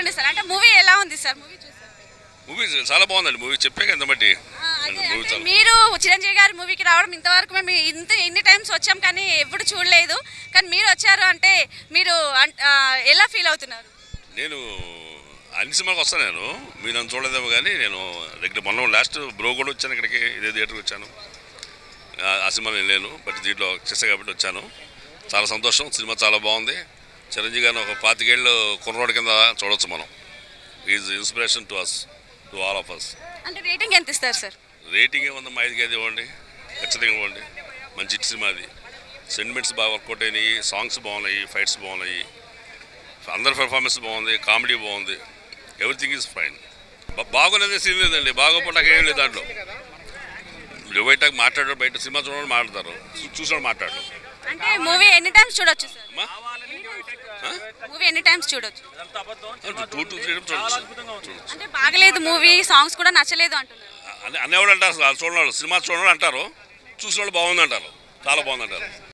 చెప్పండి సార్ అంటే మూవీ ఎలా ఉంది సార్ మూవీ చూసారు మూవీ చాలా బాగుందండి మూవీ చెప్పే కదా బట్టి ఆ, అదే, మూవీ అంటే చాలా మీరు చిరంజీవి గారి మూవీకి రావడం ఇంతవరకు మేము ఇంత ఇన్ని టైమ్స్ వచ్చాం కానీ ఎప్పుడు చూడలేదు కానీ మీరు వచ్చారు అంటే మీరు అన్- ఆ, ఎలా ఫీల్ అవుతున్నారు నేను అన్ని సినిమాలకు వస్తాను నేను మీరు నన్ను చూడలేదేమో కానీ నేను రెగ్యులర్ మొన్న లాస్ట్ బ్రో కూడా వచ్చాను ఇక్కడికి ఇదే థియేటర్కి వచ్చాను ఆ- ఆ సినిమా నేను లేను బట్ దీంట్లో చేసా కాబట్టి వచ్చాను చాలా సంతోషం సినిమా చాలా బాగుంది చిరంజీవి గారిని ఒక పాతికేళ్ళు కుర్రోడి కింద చూడొచ్చు మనం is inspiration to us to all of us అంటే రేటింగ్ ఎంత ఇస్తారు సార్ రేటింగ్ ఏముందమ్మా ఐదుకి ఐదు ఇవ్వండి ఖచ్చితంగా ఇవ్వండి మంచి హిట్ సినిమా అది సెంటిమెంట్స్ బాగా వర్కౌట్ అయినాయి సాంగ్స్ బాగున్నాయి ఫైట్స్ బాగున్నాయి అందరి పెర్ఫార్మెన్స్ బాగుంది కామెడీ బాగుంది ఎవ్రీథింగ్ ఈజ్ ఫైన్ బాగోలేదే సీన్ లేదండి బాగోపోటాక ఏం లేదు దాంట్లో బయట మాట్లాడారు బయట సినిమా చూడడం మాట్లాడతారు చూసాడు మాట్లాడు అంటే మూవీ ఎన్ని టైమ్స్ చూడొచ్చు సార్ అమ్మా మూవీ ఎన్ని టైమ్స్ చూడొచ్చు టూ టూ త్రీ చూడొచ్చు చూడొచ్చు అంటే బాగలేదు మూవీ సాంగ్స్ కూడా నచ్చలేదు అంటున్నారు అన్ని అన్నీ ఎవరు అంటారు అసలు చూడడం సినిమా చూడడం అంటారు చూసిన వాళ్ళు బాగుంది అంటారు చాలా బాగుంది అంటారు